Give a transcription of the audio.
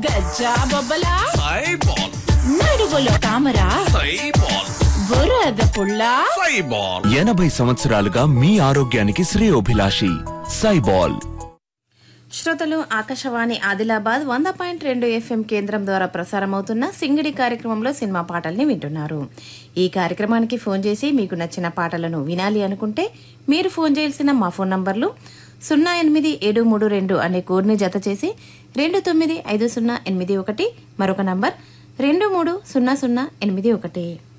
గజ్జా బొబ్బలా సైబాల్ నడుగులో తామరా సైబాల్ బురద పుల్లా సైబాల్ ఎనభై సంవత్సరాలుగా మీ ఆరోగ్యానికి శ్రేయోభిలాషి సైబాల్ శ్రోతలు ఆకాశవాణి ఆదిలాబాద్ వంద పాయింట్ రెండు ఎఫ్ఎం కేంద్రం ద్వారా ప్రసారమవుతున్న సింగిడి కార్యక్రమంలో సినిమా పాటల్ని వింటున్నారు ఈ కార్యక్రమానికి ఫోన్ చేసి మీకు నచ్చిన పాటలను వినాలి అనుకుంటే మీరు ఫోన్ చేయాల్సిన మా ఫోన్ నంబర్లు సున్నా ఎనిమిది ఏడు మూడు రెండు అనే కోడ్ని జత చేసి రెండు తొమ్మిది ఐదు సున్నా ఎనిమిది ఒకటి మరొక నంబర్ రెండు మూడు సున్నా సున్నా ఎనిమిది ఒకటి